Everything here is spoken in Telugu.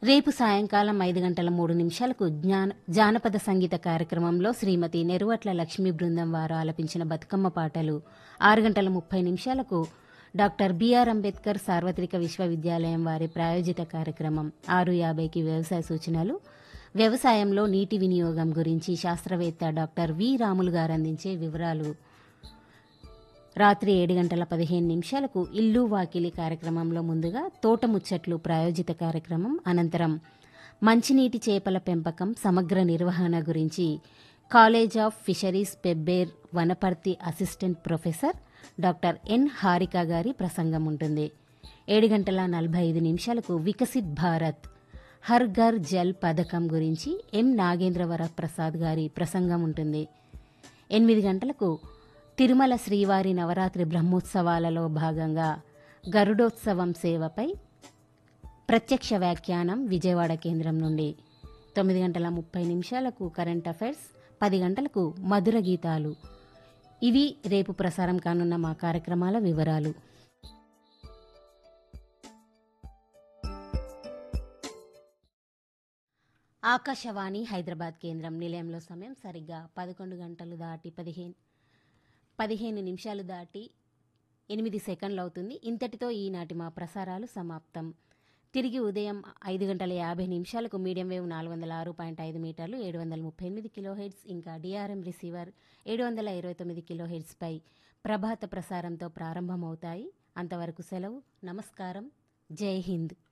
రేపు సాయంకాలం ఐదు గంటల మూడు నిమిషాలకు జ్ఞాన జానపద సంగీత కార్యక్రమంలో శ్రీమతి నెరువట్ల లక్ష్మీ బృందం వారు ఆలపించిన బతుకమ్మ పాటలు ఆరు గంటల ముప్పై నిమిషాలకు డాక్టర్ బిఆర్ అంబేద్కర్ సార్వత్రిక విశ్వవిద్యాలయం వారి ప్రాయోజిత కార్యక్రమం ఆరు యాభైకి వ్యవసాయ సూచనలు వ్యవసాయంలో నీటి వినియోగం గురించి శాస్త్రవేత్త డాక్టర్ వి రాములు గారు అందించే వివరాలు రాత్రి ఏడు గంటల పదిహేను నిమిషాలకు ఇల్లు వాకిలి కార్యక్రమంలో ముందుగా తోట ముచ్చట్లు ప్రాయోజిత కార్యక్రమం అనంతరం మంచినీటి చేపల పెంపకం సమగ్ర నిర్వహణ గురించి college of fisheries Pebbair Wanaparthy assistant professor doctor N Harika గారి ప్రసంగం ఉంటుంది ఏడు గంటల నలభై ఐదు నిమిషాలకు వికసిత్ భారత్ హర్ ఘర్ జల్ పథకం గురించి ఎం నాగేంద్రవర ప్రసాద్ గారి ప్రసంగం ఉంటుంది ఎనిమిది గంటలకు తిరుమల శ్రీవారి నవరాత్రి బ్రహ్మోత్సవాలలో భాగంగా గరుడోత్సవం సేవపై ప్రత్యక్ష వ్యాఖ్యానం విజయవాడ కేంద్రం నుండి తొమ్మిది గంటల ముప్పై నిమిషాలకు కరెంట్ అఫైర్స్ పది గంటలకు మధుర గీతాలు ఇవి రేపు ప్రసారం కానున్న మా కార్యక్రమాల వివరాలు ఆకాశవాణి హైదరాబాద్ కేంద్రం నిలయంలో సమయం సరిగ్గా పదకొండు గంటలు దాటి పదిహేను పదిహేను నిమిషాలు దాటి ఎనిమిది సెకండ్లు అవుతుంది ఇంతటితో ఈనాటి మా ప్రసారాలు సమాప్తం తిరిగి ఉదయం ఐదు గంటల యాభై నిమిషాలకు మీడియం వేవ్ నాలుగు వందల ఆరు పాయింట్ ఐదు మీటర్లు ఏడు వందల ముప్పై ఎనిమిది కిలో హెడ్స్ ఇంకా డిఆర్ఎం రిసీవర్ ఏడు వందల ఇరవై తొమ్మిది కిలో హెడ్స్పై ప్రభాత ప్రసారంతో ప్రారంభమవుతాయి అంతవరకు సెలవు నమస్కారం జై హింద్